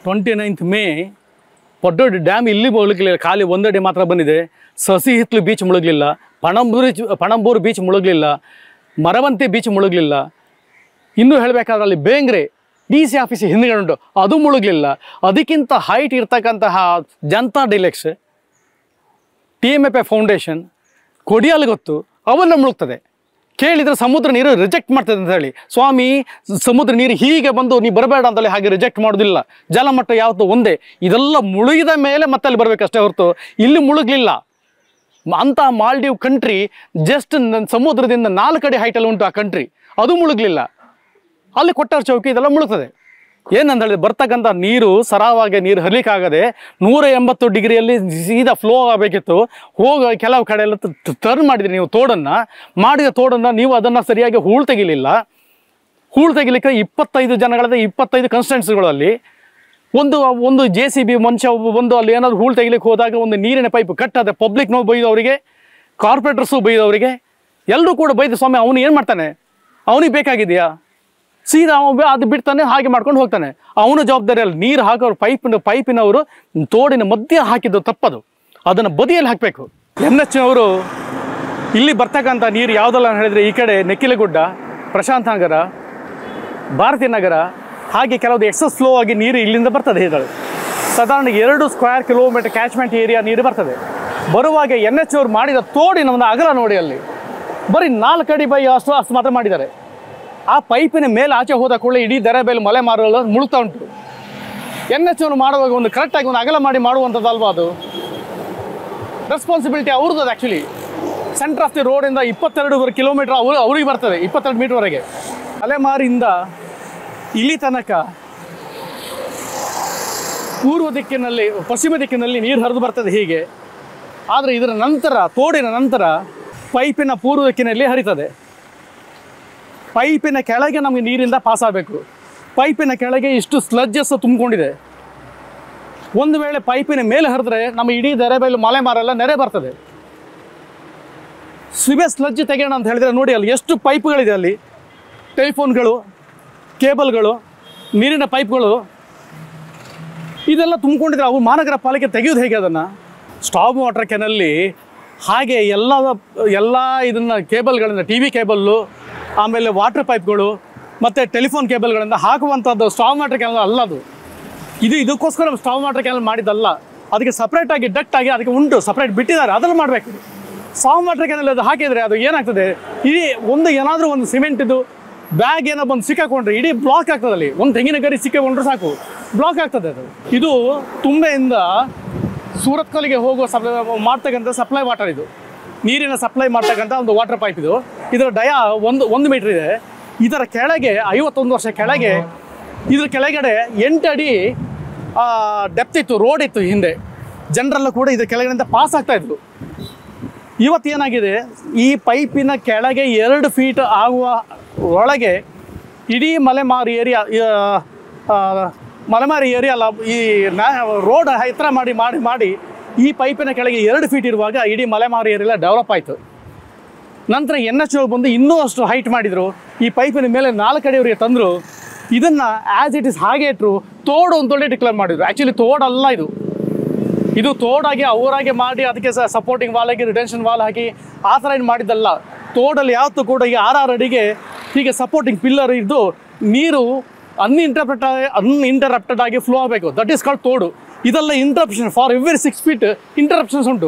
Twenty ninth May Paddodi dam ಇಲ್ಲಿ ಮುಳುಗಲಿಲ್ಲ ಖಾಲಿ ಒಂದಡಿ ಮಾತ್ರ ಬಂದಿದೆ ಸಸಿ ಹಿತ್ಲು ಬೀಚ್ ಮುಳುಗಲಿಲ್ಲ ಪಣಂಬೂರು ಪಣಂಬೂರು ಬೀಚ್ ಮುಳುಗಲಿಲ್ಲ ಮರವಂತಿ ಬೀಚ್ ಮುಳುಗಲಿಲ್ಲ ಇನ್ನೂ ಹೇಳಬೇಕಾದ್ರೆ ಅಲ್ಲಿ ಬೇಂಗ್ರೆ ಡಿ ಸಿ ಆಫೀಸ್ ಹಿಂದ್ಗಡೆ ಉಂಟು ಅದು ಮುಳುಗಲಿಲ್ಲ ಅದಕ್ಕಿಂತ ಹೈಟ್ ಇರ್ತಕ್ಕಂತಹ Janata deluxe T M F A foundation Kodial ಗೊತ್ತು ಅವೆಲ್ಲ ಮುಳುಗ್ತದೆ ಕೇಳಿದರೆ ಸಮುದ್ರ ನೀರು ರಿಜೆಕ್ಟ್ ಮಾಡ್ತದೆ ಅಂತ ಹೇಳಿ ಸ್ವಾಮಿ ಸಮುದ್ರ ನೀರು ಹೀಗೆ ಬಂದು ನೀವು ಬರಬೇಡ ಅಂತೇಳಿ ಹಾಗೆ ರಿಜೆಕ್ಟ್ ಮಾಡೋದಿಲ್ಲ ಜಲಮಟ್ಟ ಯಾವತ್ತು ಒಂದೇ ಇದೆಲ್ಲ ಮುಳುಗಿದ ಮೇಲೆ ಮತ್ತೆ ಅಲ್ಲಿ ಬರಬೇಕಷ್ಟೇ ಹೊರತು ಇಲ್ಲಿ ಮುಳುಗಲಿಲ್ಲ ಅಂಥ ಮಾಲ್ಡೀವ್ ಕಂಟ್ರಿ ಜಸ್ಟ್ ಸಮುದ್ರದಿಂದ ನಾಲ್ಕು ಅಡಿ ಹೈಟಲ್ಲಿ ಉಂಟು ಆ ಕಂಟ್ರಿ ಅದು ಮುಳುಗಲಿಲ್ಲ ಅಲ್ಲಿ ಕೊಟ್ಟಾರ ಚೌಕಿ ಇದೆಲ್ಲ ಮುಳುಗ್ತದೆ ಏನಂತ ಹೇಳಿದ್ರೆ ಬರ್ತಕ್ಕಂಥ ನೀರು ಸರಾವಾಗಿ ನೀರು ಹರಿಲಿಕ್ಕಾಗದೆ ನೂರ ಎಂಬತ್ತು ಡಿಗ್ರಿಯಲ್ಲಿ ಸೀದಾ ಫ್ಲೋ ಆಗಬೇಕಿತ್ತು ಹೋಗ ಕೆಲವು ಕಡೆ ಎಲ್ಲ ಟರ್ನ್ ಮಾಡಿದ್ರಿ ನೀವು ತೋಡನ್ನು ಮಾಡಿದ ತೋಡನ್ನು ನೀವು ಅದನ್ನು ಸರಿಯಾಗಿ ಹೂಳು ತೆಗಿಲಿಲ್ಲ ಹೂಳು ತೆಗಿಲಿಕ್ಕೆ ಇಪ್ಪತ್ತೈದು ಜನಗಳದ ಇಪ್ಪತ್ತೈದು ಕನ್ಸ್ಟೆನ್ಸ್ಗಳಲ್ಲಿ ಒಂದು ಒಂದು ಜೆ ಸಿ ಬಿ ಮನುಷ್ಯ ಒಬ್ಬ ಬಂದು ಅಲ್ಲಿ ಏನಾದ್ರು ಹೂಳು ತೆಗಿಲಿಕ್ಕೆ ಹೋದಾಗ ಒಂದು ನೀರಿನ ಪೈಪ್ ಕಟ್ಟದೆ ಪಬ್ಲಿಕ್ನೋ ಬೈದವರಿಗೆ ಕಾರ್ಪೊರೇಟರ್ಸು ಬೈದವರಿಗೆ ಎಲ್ಲರೂ ಕೂಡ ಬೈದ ಸ್ವಾಮಿ ಅವನು ಏನು ಮಾಡ್ತಾನೆ ಅವನಿಗೆ ಬೇಕಾಗಿದೆಯಾ ಸೀದಾ ಅವ ಬೆ- ಅದು ಬಿಡ್ತಾನೆ ಹಾಗೆ ಮಾಡ್ಕೊಂಡು ಹೋಗ್ತಾನೆ ಅವನ ಜವಾಬ್ದಾರಿ ಅಲ್ಲ ನೀರು ಹಾಕೋರು ಪೈಪಿನ ಪೈಪಿನವರು ತೋಡಿನ ಮಧ್ಯೆ ಹಾಕಿದ್ದು ತಪ್ಪದು ಅದನ್ನು ಬದಿಯಲ್ಲಿ ಹಾಕಬೇಕು ಎನ್ ಎಚ್ ಅವರು ಇಲ್ಲಿ ಬರ್ತಕ್ಕಂಥ ನೀರು ಯಾವುದಲ್ಲ ಅಂತ ಹೇಳಿದ್ರೆ ಈ ಕಡೆ ನೆಕ್ಕಿಲಗುಡ್ಡ ಪ್ರಶಾಂತ್ ನಗರ ಭಾರತಿ ನಗರ ಹಾಗೆ ಕೆಲವೊಂದು ಎಕ್ಸಸ್ ಫ್ಲೋ ಆಗಿ ನೀರು ಇಲ್ಲಿಂದ ಬರ್ತದೆ ಹೇಳಿ ಸಾಧಾರಣ ಎರಡು ಸ್ಕ್ವೇರ್ ಕಿಲೋಮೀಟರ್ ಕ್ಯಾಚ್ಮೆಂಟ್ ಏರಿಯಾ ನೀರು ಬರ್ತದೆ ಬರುವಾಗ ಎನ್ ಎಚ್ ಅವ್ರು ಮಾಡಿದ ತೋಡಿನ ಒಂದು ಅಗಲ ನೋಡಿ ಅಲ್ಲಿ ಬರೀ ನಾಲ್ಕು ಅಡಿ ಬೈ ಅಷ್ಟು ಅಷ್ಟು ಮಾತ್ರ ಮಾಡಿದ್ದಾರೆ ಆ ಪೈಪಿನ ಮೇಲೆ ಆಚೆ ಹೋದ ಕೂಡಲೇ ಇಡೀ ದರ ಮೇಲೆ ಮಲೆ ಮಾರಲು ಮುಳುಗ್ತಾ ಉಂಟು ಎನ್ ಎಚ್ ಅವ್ರು ಮಾಡುವಾಗ ಒಂದು ಕರೆಕ್ಟಾಗಿ ಒಂದು ಅಗಲ ಮಾಡಿ ಮಾಡುವಂಥದ್ದಲ್ವಾ ಅದು ರೆಸ್ಪಾನ್ಸಿಬಿಲಿಟಿ ಅವ್ರದ್ದು ಅದು ಆ್ಯಕ್ಚುಲಿ ಸೆಂಟರ್ ಆಫ್ ದಿ ರೋಡಿಂದ ಇಪ್ಪತ್ತೆರಡೂವರೆ ಕಿಲೋಮೀಟರ್ ಅವ್ರು ಅವ್ರಿಗೆ ಬರ್ತದೆ ಇಪ್ಪತ್ತೆರಡು ಮೀಟರ್ವರೆಗೆ ಅಲೆಮಾರಿಯಿಂದ ಇಲ್ಲಿ ತನಕ ಪೂರ್ವ ದಿಕ್ಕಿನಲ್ಲಿ ಪಶ್ಚಿಮ ದಿಕ್ಕಿನಲ್ಲಿ ನೀರು ಹರಿದು ಬರ್ತದೆ ಹೀಗೆ ಆದರೆ ಇದರ ನಂತರ ತೋಡಿನ ನಂತರ ಪೈಪಿನ ಪೂರ್ವ ದಿಕ್ಕಿನಲ್ಲಿ ಹರಿತದೆ ಪೈಪಿನ ಕೆಳಗೆ ನಮಗೆ ನೀರಿಂದ ಪಾಸ್ ಆಗಬೇಕು ಪೈಪಿನ ಕೆಳಗೆ ಇಷ್ಟು ಸ್ಲಜ್ಜಸ್ ತುಂಬಿಕೊಂಡಿದೆ ಒಂದು ವೇಳೆ ಪೈಪಿನ ಮೇಲೆ ಹರಿದ್ರೆ ನಮ್ಮ ಇಡೀ ದೆರೆ ಮೇಲೆ ಮಲೆ ಮಾರೆಲ್ಲ ನೆರೆ ಬರ್ತದೆ ಸಿವೆ ಸ್ಲಜ್ ತೆಗೆಯೋಣ ಅಂತ ಹೇಳಿದ್ರೆ ನೋಡಿ ಅಲ್ಲಿ ಎಷ್ಟು ಪೈಪ್ಗಳಿದೆ ಅಲ್ಲಿ ಟೆಲಿಫೋನ್ಗಳು ಕೇಬಲ್ಗಳು ನೀರಿನ ಪೈಪ್ಗಳು ಇದೆಲ್ಲ ತುಂಬಿಕೊಂಡಿದ್ರೆ ಅವು ಮಹಾನಗರ ಪಾಲಿಕೆ ತೆಗೆಯೋದು ಹೇಗೆ ಅದನ್ನು ಸ್ಟಾಪ್ ವಾಟರ್ ಕ್ಯಾನಲ್ಲಿ ಹಾಗೆ ಎಲ್ಲ ಎಲ್ಲ ಇದನ್ನು ಕೇಬಲ್ಗಳಿಂದ ಟಿ ವಿ ಕೇಬಲ್ಲು ಆಮೇಲೆ ವಾಟರ್ ಪೈಪ್ಗಳು ಮತ್ತು ಟೆಲಿಫೋನ್ ಕೇಬಲ್ಗಳಿಂದ ಹಾಕುವಂಥದ್ದು ಸ್ಟಾಪ್ ವಾಟರ್ ಕ್ಯಾನಲ್ ಅಲ್ಲ ಅದು ಇದು ಇದಕ್ಕೋಸ್ಕರ ಸ್ಟಾವ್ ವಾಟರ್ ಕ್ಯಾನಲ್ ಮಾಡಿದ್ದಲ್ಲ ಅದಕ್ಕೆ ಸಪ್ರೇಟಾಗಿ ಡಕ್ಟ್ ಆಗಿ ಅದಕ್ಕೆ ಉಂಟು ಸಪ್ರೇಟ್ ಬಿಟ್ಟಿದ್ದಾರೆ ಅದನ್ನು ಮಾಡಬೇಕು ಸ್ಟಾವ್ ವಾಟರ್ ಕ್ಯಾನಲ್ ಅದು ಹಾಕಿದರೆ ಅದು ಏನಾಗ್ತದೆ ಇಡೀ ಒಂದು ಏನಾದರೂ ಒಂದು ಸಿಮೆಂಟಿದು ಬ್ಯಾಗ್ ಏನೋ ಬಂದು ಸಿಕ್ಕಾಕೊಂಡ್ರೆ ಇಡೀ ಬ್ಲಾಕ್ ಆಗ್ತದೆ ಅಲ್ಲಿ ಒಂದು ತೆಂಗಿನ ಗರಿ ಸಿಕ್ಕಾಕೊಂಡ್ರೆ ಸಾಕು ಬ್ಲಾಕ್ ಆಗ್ತದೆ ಅದು ಇದು ತುಂಬೆಯಿಂದ ಸೂರತ್ ಕಲ್ಲಿಗೆ ಹೋಗುವ ಸಪ್ಲೈ ಮಾಡ್ತಕ್ಕಂಥ ಸಪ್ಲೈ ವಾಟರ್ ಇದು ನೀರಿನ ಸಪ್ಲೈ ಮಾಡ್ತಕ್ಕಂಥ ಒಂದು ವಾಟರ್ ಪೈಪ್ ಇದು ಇದರ ಡಯಾ ಒಂದು ಒಂದು ಮೀಟರ್ ಇದೆ ಇದರ ಕೆಳಗೆ ಐವತ್ತೊಂದು ವರ್ಷ ಕೆಳಗೆ ಇದ್ರ ಕೆಳಗಡೆ ಎಂಟು ಅಡಿ ಡೆಪ್ತ್ ಇತ್ತು ರೋಡ್ ಇತ್ತು ಹಿಂದೆ ಜನರೆಲ್ಲ ಕೂಡ ಇದ್ರ ಕೆಳಗಡೆಯಿಂದ ಪಾಸ್ ಆಗ್ತಾ ಇದ್ರು ಇವತ್ತು ಏನಾಗಿದೆ ಈ ಪೈಪಿನ ಕೆಳಗೆ ಎರಡು ಫೀಟ್ ಆಗುವ ಒಳಗೆ ಇಡೀ ಮಲೆಮಾರು ಏರಿಯಾ ಮಲೆಮಾರಿ ಏರಿಯಾ ಅಲ್ಲ ಈ ರೋಡ್ ಎತ್ತರ ಮಾಡಿ ಮಾಡಿ ಮಾಡಿ ಈ ಪೈಪಿನ ಕೆಳಗೆ ಎರಡು ಫೀಟ್ ಇರುವಾಗ ಇಡೀ ಮಲೆಮಾರು ಏರಿಯಾ ಡೆವಲಪ್ ಆಯಿತು ನಂತರ ಎನ್ ಎಚ್ ಬಂದು ಇನ್ನೂ ಅಷ್ಟು ಹೈಟ್ ಮಾಡಿದರು ಈ ಪೈಪಿನ ಮೇಲೆ ನಾಲ್ಕು ಅಡಿಯವರಿಗೆ ತಂದರು ಇದನ್ನು ಆ್ಯಸ್ ಇಟ್ ಇಸ್ ಹಾಗೆ ಇಟ್ಟರು ತೋಡು ಅಂತೇಳಿ ಡಿಕ್ಲೇರ್ ಮಾಡಿದರು ಆ್ಯಕ್ಚುಲಿ ತೋಡಲ್ಲ ಇದು ಇದು ತೋಡಾಗಿ ಅವರಾಗೆ ಮಾಡಿ ಅದಕ್ಕೆ ಸಪೋರ್ಟಿಂಗ್ ವಾಲ್ ಹಾಕಿ ರಿಟೆನ್ಷನ್ ವಾಲ್ ಹಾಕಿ ಆ ಥರ ಏನು ಮಾಡಿದ್ದಲ್ಲ ತೋಡಲ್ಲಿ ಯಾವತ್ತೂ ಕೂಡ ಈ ಆರು ಆರು ಅಡಿಗೆ ಹೀಗೆ ಸಪೋರ್ಟಿಂಗ್ ಪಿಲ್ಲರ್ ಇದ್ದು ನೀರು ಅನ್ಇಂಟರ್ಪ್ರೆಟ್ ಅನ್ಇಂಟರಪ್ಟೆಡ್ ಆಗಿ ಫ್ಲೋ ಆಗಬೇಕು ದಟ್ ಈಸ್ ಕಾಲ್ಡ್ ತೋಡು ಇದೆಲ್ಲ interruption for every six feet interruptions ಉಂಟು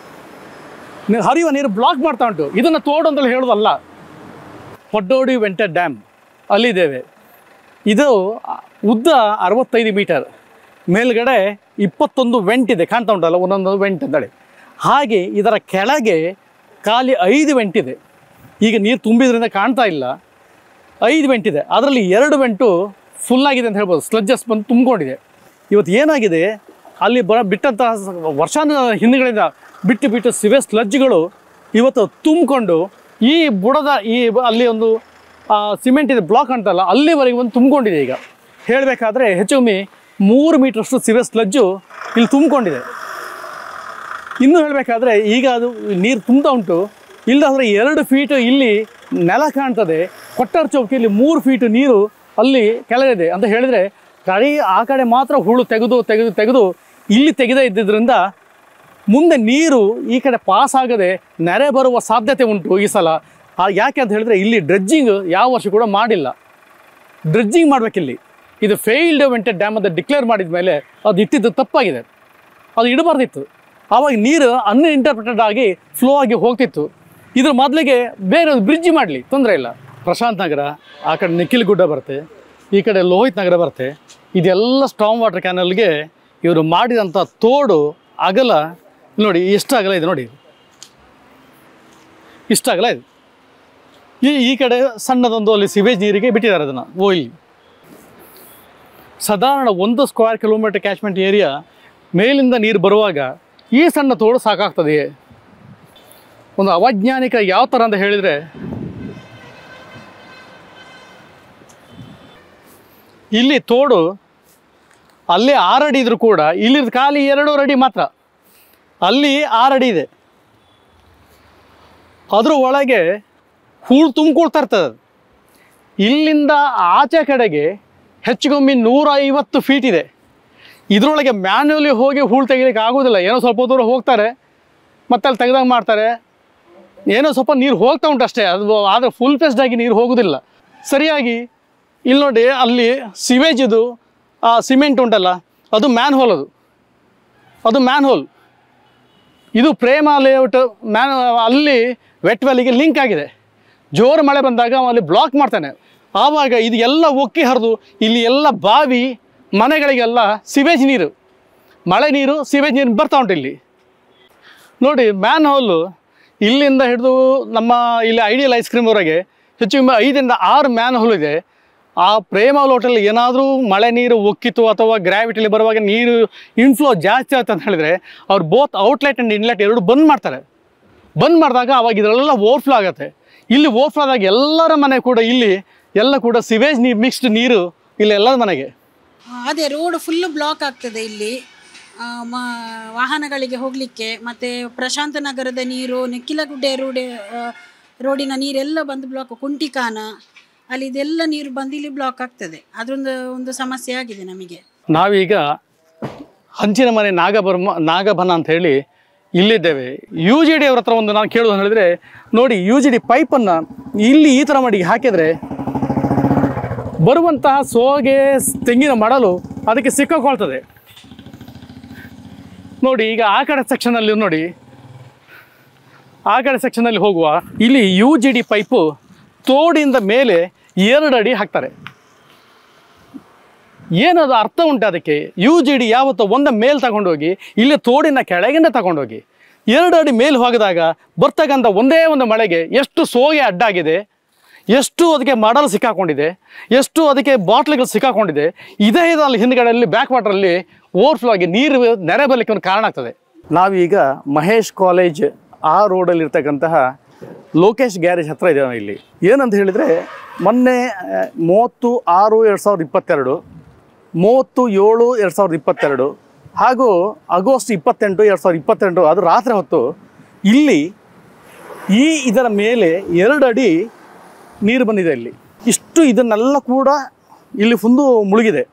ನಿ- ಹರಿಯುವ ನೀರು ಬ್ಲಾಕ್ ಮಾಡ್ತಾ ಉಂಟು ಇದನ್ನು ತೋಡು ಅಂತೇಳಿ ಹೇಳೋದಲ್ಲ ಪಡ್ಡೋಡಿ ವೆಂಟ ಡ್ಯಾಮ್ ಅಲ್ಲಿದ್ದೇವೆ ಇದು ಉದ್ದ ಅರವತ್ತೈದು ಮೀಟರ್ ಮೇಲ್ಗಡೆ ಇಪ್ಪತ್ತೊಂದು ವೆಂಟ್ ಇದೆ ಕಾಣ್ತಾ ಉಂಟಲ್ಲ ಒಂದೊಂದು ವೆಂಟ್ ಅಂತೇಳಿ ಹಾಗೆ ಇದರ ಕೆಳಗೆ ಖಾಲಿ ಐದು ವೆಂಟ್ ಇದೆ ಈಗ ನೀರು ತುಂಬಿದ್ರಿಂದ ಕಾಣ್ತಾ ಇಲ್ಲ ಐದು ವೆಂಟ್ ಇದೆ ಅದರಲ್ಲಿ ಎರಡು ವೆಂಟು ಫುಲ್ ಆಗಿದೆ ಅಂತ ಹೇಳ್ಬೋದು ಸ್ಲಜ್ಜಸ್ ಬಂದು ತುಂಬಿಕೊಂಡಿದೆ ಇವತ್ತು ಏನಾಗಿದೆ ಅಲ್ಲಿ ಬರ ಬಿಟ್ಟಂತಹ ಸ- ವರ್ಷಾನ ಹಿಂದುಗಳಿಂದ ಬಿಟ್ಟು ಬಿಟ್ಟು ಸಿವೆ ಸ್ಲಜ್ಗಳು ಇವತ್ತು ತುಂಬಿಕೊಂಡು ಈ ಬುಡದ ಈ ಬ- ಅಲ್ಲಿ ಒಂದು ಸಿಮೆಂಟ್ ಇದೆ ಬ್ಲಾಕ್ ಅಂತಲ್ಲ ಅಲ್ಲಿವರೆಗೆ ಒಂದು ತುಂಬಿಕೊಂಡಿದೆ ಈಗ ಹೇಳಬೇಕಾದ್ರೆ ಹೆಚ್ಚು ಕಮ್ಮಿ ಮೂರು ಮೀಟ್ರಷ್ಟು ಸಿವೆ ಸ್ಲಜ್ಜು ಇಲ್ಲಿ ತುಂಬಿಕೊಂಡಿದೆ ಇನ್ನು ಹೇಳಬೇಕಾದ್ರೆ ಈಗ ಅದು ನೀರು ತುಂಬ್ತಾ ಉಂಟು ಇಲ್ಲದ್ರೆ ಎರಡು ಫೀಟ್ ಇಲ್ಲಿ ನೆಲ ಕಾಣ್ತದೆ ಕೊಟ್ಟಾರ ಚೌಕಿಯಲ್ಲಿ ಮೂರು ಫೀಟ್ ನೀರು ಅಲ್ಲಿ ಕೆಳಗಿದೆ ಅಂತ ಹೇಳಿದರೆ ಕಡೆ ಆ ಕಡೆ ಮಾತ್ರ ಹೂಳು ತೆಗೆದು ತೆಗೆದು ತೆಗೆದು ಇಲ್ಲಿ ತೆಗೆದೇ ಇದ್ದಿದ್ದರಿಂದ ಮುಂದೆ ನೀರು ಈ ಕಡೆ ಪಾಸ್ ಆಗದೆ ನೆರೆ ಬರುವ ಸಾಧ್ಯತೆ ಉಂಟು ಈ ಸಲ ಆ ಯಾಕೆ ಅಂತ ಹೇಳಿದ್ರೆ ಇಲ್ಲಿ ಡ್ರೆಜ್ಜಿಂಗ್ ಯಾವ ವರ್ಷ ಕೂಡ ಮಾಡಿಲ್ಲ ಡ್ರೆಜ್ಜಿಂಗ್ ಮಾಡಬೇಕಿಲ್ಲಿ ಇದು ಫೇಲ್ಡ್ ವೆಂಟೆಡ್ ಡ್ಯಾಮ್ ಅಂತ ಡಿಕ್ಲೇರ್ ಮಾಡಿದ ಮೇಲೆ ಅದು ಇಟ್ಟಿದ್ದು ತಪ್ಪಾಗಿದೆ ಅದು ಇಡಬಾರ್ದಿತ್ತು ಆವಾಗ ನೀರು ಅನ್ಇಂಟರ್ಪ್ರಿಟೆಡ್ ಆಗಿ ಫ್ಲೋ ಆಗಿ ಹೋಗ್ತಿತ್ತು ಇದ್ರ ಮೊದಲಿಗೆ ಬೇರೆ ಒಂದು ಬ್ರಿಡ್ಜ್ ಮಾಡಲಿ ತೊಂದರೆ ಇಲ್ಲ ಪ್ರಶಾಂತ್ ನಗರ ಆ ಕಡೆ ನಿಖಿಲ್ ಗುಡ್ಡ ಬರುತ್ತೆ ಈ ಕಡೆ ಲೋಹಿತ್ ನಗರ ಬರುತ್ತೆ ಇದೆಲ್ಲ ಸ್ಟಾಮ್ ವಾಟರ್ ಕ್ಯಾನಲ್ಗೆ ಇವರು ಮಾಡಿದಂಥ ತೋಡು ಅಗಲ ನೋಡಿ ಎಷ್ಟು ಅಗಲ ಇದೆ ನೋಡಿ ಇಷ್ಟು ಅಗಲ ಇದೆ ಈ ಈ ಕಡೆ ಸಣ್ಣದೊಂದು ಅಲ್ಲಿ ಸಿವೇಜ್ ನೀರಿಗೆ ಬಿಟ್ಟಿದ್ದಾರೆ ಅದನ್ನು ಓ ಇಲ್ಲಿ ಸಾಧಾರಣ ಒಂದು ಸ್ಕ್ವೇರ್ ಕಿಲೋಮೀಟರ್ ಕ್ಯಾಚ್ಮೆಂಟ್ ಏರಿಯಾ ಮೇಲಿಂದ ನೀರು ಬರುವಾಗ ಈ ಸಣ್ಣ ತೋಡು ಸಾಕಾಗ್ತದೆ ಒಂದು ಅವೈಜ್ಞಾನಿಕ ಯಾವ ಥರ ಅಂತ ಹೇಳಿದರೆ ಇಲ್ಲಿ ತೋಡು ಅಲ್ಲಿ ಆರು ಅಡಿ ಇದ್ರೂ ಕೂಡ ಇಲ್ಲಿದ್ದು ಖಾಲಿ ಎರಡೂವರೆ ಅಡಿ ಮಾತ್ರ ಅಲ್ಲಿ ಆರು ಅಡಿ ಇದೆ ಅದ್ರ ಒಳಗೆ ಹೂಳು ತುಂಬಿಕೊಳ್ತಾ ಇರ್ತದೆ ಅದು. ಇಲ್ಲಿಂದ ಆಚೆ ಕಡೆಗೆ ಹೆಚ್ಚು ಕಮ್ಮಿ ನೂರ ಐವತ್ತು ಫೀಟ್ ಇದೆ ಇದರೊಳಗೆ ಮ್ಯಾನ್ಯುವಲಿ ಹೋಗಿ ಹೂಳು ತೆಗಿಲಿಕ್ಕೆ ಆಗೋದಿಲ್ಲ ಏನೋ ಸ್ವಲ್ಪ ದೂರ ಹೋಗ್ತಾರೆ ಮತ್ತೆ ಅಲ್ಲಿ ತೆಗ್ದಂಗೆ ಮಾಡ್ತಾರೆ ಏನೋ ಸ್ವಲ್ಪ ನೀರು ಹೋಗ್ತಾ ಉಂಟು ಅಷ್ಟೇ ಅದು ಆದರೆ ಫುಲ್ ಆಗಿ ನೀರು ಹೋಗೋದಿಲ್ಲ ಸರಿಯಾಗಿ ಇಲ್ಲಿ ನೋಡಿ ಅಲ್ಲಿ ಸಿವೇಜ್ ಇದು ಆ ಸಿಮೆಂಟ್ ಉಂಟಲ್ಲ ಅದು ಮ್ಯಾನ್ ಹೋಲ್ ಅದು ಅದು ಮ್ಯಾನ್ ಹೋಲ್ ಇದು ಪ್ರೇಮ ಲೇಔಟ್ ಮ್ಯಾನ್ ಅಲ್ಲಿ ವೆಟ್ ವ್ಯಾಲಿಗೆ ಲಿಂಕ್ ಆಗಿದೆ ಜೋರು ಮಳೆ ಬಂದಾಗ ಅವ ಅಲ್ಲಿ ಬ್ಲಾಕ್ ಮಾಡ್ತಾನೆ ಆವಾಗ ಇದು ಎಲ್ಲ ಒಕ್ಕಿ ಹರಿದು ಇಲ್ಲಿ ಎಲ್ಲ ಬಾವಿ ಮನೆಗಳಿಗೆಲ್ಲ ಸಿವೇಜ್ ನೀರು ಮಳೆ ನೀರು ಸಿವೇಜ್ ನೀರು ಬರ್ತಾ ಉಂಟು ಇಲ್ಲಿ ನೋಡಿ ಮ್ಯಾನ್ ಹೋಲು ಇಲ್ಲಿಂದ ಹಿಡಿದು ನಮ್ಮ ಇಲ್ಲಿ ಐಡಿಯಲ್ ಐಸ್ ಕ್ರೀಮ್ವರೆಗೆ ಹೆಚ್ಚು ಕಮ್ಮಿ ಐದರಿಂದ ಆರು ಮ್ಯಾನ್ ಹೋಲ್ ಇದೆ ಆ ಪ್ರೇಮ ಲೋಟಲ್ಲಿ ಏನಾದರೂ ಮಳೆ ನೀರು ಒಕ್ಕಿತು ಅಥವಾ ಗ್ರಾವಿಟಿಲಿ ಬರುವಾಗ ನೀರು ಇನ್ಫ್ಲೋ ಜಾಸ್ತಿ ಆಯ್ತು ಅಂತ ಹೇಳಿದ್ರೆ ಅವ್ರು ಬೋತ್ ಔಟ್ಲೆಟ್ ಆ್ಯಂಡ್ ಇನ್ಲೆಟ್ ಎರಡು ಬಂದ್ ಮಾಡ್ತಾರೆ ಬಂದ್ ಮಾಡಿದಾಗ ಅವಾಗ ಇದರಲ್ಲೆಲ್ಲ ಓವರ್ಫ್ಲೋ ಆಗುತ್ತೆ ಇಲ್ಲಿ ಓವರ್ಫ್ಲೋ ಆದಾಗ ಎಲ್ಲರ ಮನೆ ಕೂಡ ಇಲ್ಲಿ ಎಲ್ಲ ಕೂಡ ಸಿವೇಜ್ ನೀರು ಮಿಕ್ಸ್ಡ್ ನೀರು ಇಲ್ಲಿ ಎಲ್ಲರ ಮನೆಗೆ ಆ, ಅದೇ ರೋಡ್ ಫುಲ್ ಬ್ಲಾಕ್ ಆಗ್ತದೆ ಇಲ್ಲಿ ಆ, ಮ- ವಾಹನಗಳಿಗೆ ಹೋಗಲಿಕ್ಕೆ ಮತ್ತು ಪ್ರಶಾಂತ ನಗರದ ನೀರು ನೆಕ್ಕಿಲಗುಡ್ಡೆ ರೋಡ್ ರೋಡಿನ ನೀರೆಲ್ಲ ಬಂದು ಬ್ಲಾಕ್ ಕುಂಟಿಕಾನ ಅಲ್ಲಿ ಇದೆಲ್ಲ ನೀರು ಬಂದು ಇಲ್ಲಿ ಬ್ಲಾಕ್ ಆಗ್ತದೆ ಅದೊಂದು ಒಂದು ಸಮಸ್ಯೆ ಆಗಿದೆ ನಮಗೆ ನಾವೀಗ ಹಂಚಿನ ಮನೆ ನಾಗಬರ್ಮ ನಾಗಬನ ಅಂತ ಹೇಳಿ ಇಲ್ಲಿದ್ದೇವೆ ಯು ಜಿ ಡಿ ಅವ್ರ ಹತ್ರ ಒಂದು ನಾನು ಕೇಳೋದು ಅಂತ ಹೇಳಿದ್ರೆ ನೋಡಿ ಯು ಜಿ ಡಿ ಪೈಪನ್ನು ಇಲ್ಲಿ ಈ ಥರ ಮಾಡಿ ಹಾಕಿದರೆ ಬರುವಂತಹ ಸೋಗೆ ತೆಂಗಿನ ಮಡಲು ಅದಕ್ಕೆ ಸಿಕ್ಕಾಕೊಳ್ತದೆ ನೋಡಿ ಈಗ ಆ ಕಡೆ ಸೆಕ್ಷನಲ್ಲಿ ನೋಡಿ ಆ ಕಡೆ ಸೆಕ್ಷನಲ್ಲಿ ಹೋಗುವ ಇಲ್ಲಿ ಯು ಜಿ ಡಿ ಪೈಪು ತೋಡಿಂದ ಮೇಲೆ ಎರಡು ಅಡಿ ಹಾಕ್ತಾರೆ ಏನದು ಅರ್ಥ ಉಂಟು ಅದಕ್ಕೆ ಯು ಜಿ ಡಿ ಯಾವತ್ತೋ ಒಂದ ಮೇಲ್ ತಗೊಂಡೋಗಿ ಇಲ್ಲಿ ತೋಡಿನ ಕೆಳಗಿಂದ ತಗೊಂಡೋಗಿ ಎರಡು ಅಡಿ ಮೇಲೆ ಹೋಗಿದಾಗ ಬರ್ತಕ್ಕಂಥ ಒಂದೇ ಒಂದು ಮಳೆಗೆ ಎಷ್ಟು ಸೋಗೆ ಅಡ್ಡಾಗಿದೆ ಎಷ್ಟು ಅದಕ್ಕೆ ಮಾಡಲ್ ಸಿಕ್ಕಾಕೊಂಡಿದೆ ಎಷ್ಟು ಅದಕ್ಕೆ ಬಾಟ್ಲಿಗಳು ಸಿಕ್ಕಾಕೊಂಡಿದೆ ಇದೇ ಇದು ಅಲ್ಲಿ ಹಿಂದ್ಗಡೆಯಲ್ಲಿ ಬ್ಯಾಕ್ ವಾಟ್ರಲ್ಲಿ ಓವರ್ಫ್ಲೋ ಆಗಿ ನೀರು ನೆರೆ ಬರಲಿಕ್ಕೆ ಒಂದು ಕಾರಣ ಆಗ್ತದೆ ನಾವೀಗ ಮಹೇಶ್ ಕಾಲೇಜ್ ಆ ರೋಡಲ್ಲಿ ಇರ್ತಕ್ಕಂತಹ ಲೋಕೇಶ್ ಗ್ಯಾರೇಜ್ ಹತ್ರ ಇದ್ದೇವೆ ನಾವು ಇಲ್ಲಿ ಏನಂತ ಹೇಳಿದರೆ ಮೊನ್ನೆ ಆ, ಮೂವತ್ತು ಆರು ಎರಡು ಸಾವಿರದ ಇಪ್ಪತ್ತೆರಡು ಮೂವತ್ತು ಏಳು ಎರಡು ಸಾವಿರದ ಇಪ್ಪತ್ತೆರಡು ಹಾಗೂ ಆಗಸ್ಟ್ ಇಪ್ಪತ್ತೆಂಟು ಎರಡು ಸಾವಿರದ ಇಪ್ಪತ್ತೆಂಟು ಅದು ರಾತ್ರಿ ಹೊತ್ತು ಇಲ್ಲಿ ಈ ಇದರ ಮೇಲೆ ಎರಡು ಅಡಿ ನೀರು ಬಂದಿದೆ ಇಲ್ಲಿ ಇಷ್ಟು ಇದನ್ನೆಲ್ಲ ಕೂಡ ಇಲ್ಲಿ ಫುಲ್ಲು ಮುಳುಗಿದೆ